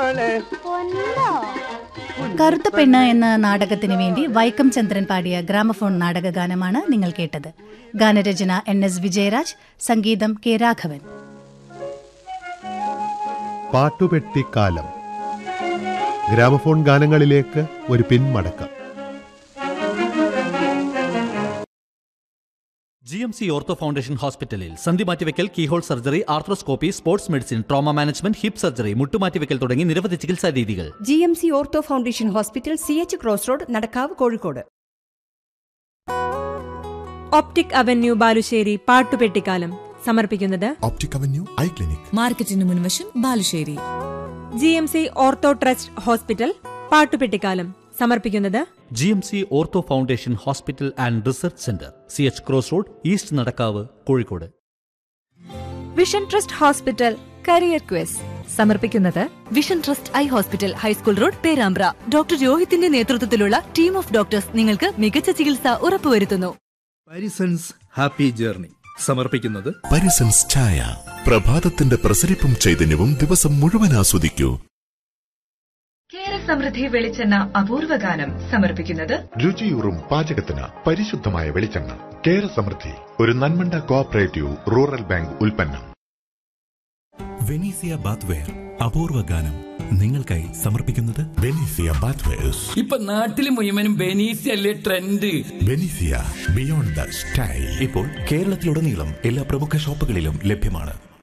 മോളെ കറുത്ത പെണ്ണ് എന്ന നാടകത്തിന് വേണ്ടി വൈക്കം ചന്ദ്രൻ പാടിയ ഗ്രാമഫോൺ നാടകഗാനമാണ് നിങ്ങൾ കേട്ടത് ഗാനരചന എൻ എസ് വിജയരാജ് സംഗീതം കെ രാഘവൻ പാട്ടുപെട്ടിക്കാലം ഗ്രാമഫോൺ ഗാനങ്ങളിലേക്ക് ഒരു പിന്മടക്കം G M C ortho foundation ഹോസ്പിറ്റലിൽ സന്ധി മാറ്റിവെക്കൽ keyhole surgery arthroscopy sports medicine trauma management hip surgery മുട്ടുമാറ്റിവെക്കൽ തുടങ്ങി നിരവധി ചികിത്സാ രീതികൾ G M C ortho foundation hospital C H cross road Nadakkavu Kozhikode optic avenue Balussery പാട്ടുപെട്ടിക്കാലം സമർപ്പിക്കുന്നത് ഒപ്റ്റിക് അവന്യൂ ഐ ക്ലിനിക് മാർക്കറ്റിന് മുൻവശം Balussery G M C ortho trust hospital പാട്ടുപെട്ടിക്കാലം സമർപ്പിക്കുന്നത് G M C ortho foundation hospital and research centre C H cross road east Nadakkavu Kozhikode vision trust hospital career quiz സമർപ്പിക്കുന്നത് vision trust eye hospital high school road Perambra doctor രോഹിത്തിന്റെ നേതൃത്വത്തിലുള്ള team of doctors നിങ്ങൾക്ക് മികച്ച ചികിത്സ ഉറപ്പുവരുത്തുന്നു Parisons happy journey സമർപ്പിക്കുന്നത് പരിസൻസ് ചായ പ്രഭാതത്തിന്റെ പ്രസരിപ്പും ചൈതന്യവും ദിവസം മുഴുവൻ ആസ്വദിക്കൂ കേരസമൃദ്ധി വെളിച്ചെണ്ണ അപൂർവ ഗാനം സമർപ്പിക്കുന്നത് രുചിയൂറും പാചകത്തിന് പരിശുദ്ധമായ വെളിച്ചെണ്ണ കേര സമൃദ്ധി ഒരു നന്മണ്ട കോഓപ്പറേറ്റീവ് റൂറൽ ബാങ്ക് ഉൽപ്പന്നം വെനീസിയ ബാത്ത്വെയർ അപൂർവ ഗാനം നിങ്ങൾക്കായി സമർപ്പിക്കുന്നത് ബെനീസിയ ബാത്ത്വെയർസ് ഇപ്പൊ നാട്ടില് മുഴുവനും ബെനീസി അല്ലേ trend Venezia beyond the style ഇപ്പോൾ കേരളത്തിലുടനീളം എല്ലാ പ്രമുഖ ഷോപ്പുകളിലും ലഭ്യമാണ്